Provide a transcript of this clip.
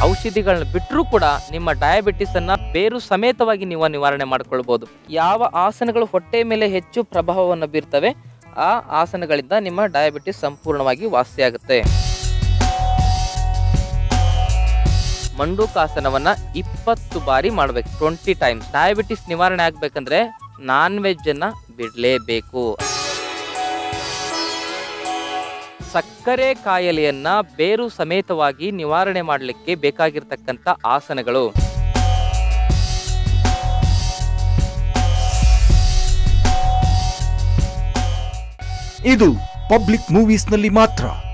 ಔಷಧಿಗಳನ್ನ ಬಿಟ್ಟರೂ ಕೂಡ ನಿಮ್ಮ ಡಯಾಬಿಟಿಸ್ ಅನ್ನ ಬೇರು ಸಮೇತವಾಗಿ ನೀವು ನಿವಾರಣೆ ಮಾಡ್ಕೊಳ್ಬಹುದು ಯಾವ ಆಸನಗಳು ಹೊಟ್ಟೆ ಮೇಲೆ ಹೆಚ್ಚು ಪ್ರಭಾವವನ್ನು ಬೀರ್ತವೆ ಆ ಆಸನಗಳಿಂದ ನಿಮ್ಮ ಡಯಾಬಿಟಿಸ್ ಸಂಪೂರ್ಣವಾಗಿ ವಾಸಿಯಾಗುತ್ತೆ ಮಂಡೂಕಾಸನವನ್ನ ಇಪ್ಪತ್ತು ಬಾರಿ ಮಾಡ್ಬೇಕು ಟ್ವೆಂಟಿ ಟೈಮ್ಸ್ ಡಯಾಬಿಟಿಸ್ ನಿವಾರಣೆ ಆಗ್ಬೇಕಂದ್ರೆ ನಾನ್ ವೆಜ್ ಅನ್ನ ಬಿಡಲೇಬೇಕು ಸಕ್ಕರೆ ಕಾಯಿಲೆಯನ್ನ ಬೇರು ಸಮೇತವಾಗಿ ನಿವಾರಣೆ ಮಾಡಲಿಕ್ಕೆ ಬೇಕಾಗಿರ್ತಕ್ಕಂಥ ಆಸನಗಳು ಇದು ಪಬ್ಲಿಕ್ ಮೂವೀಸ್ನಲ್ಲಿ ಮಾತ್ರ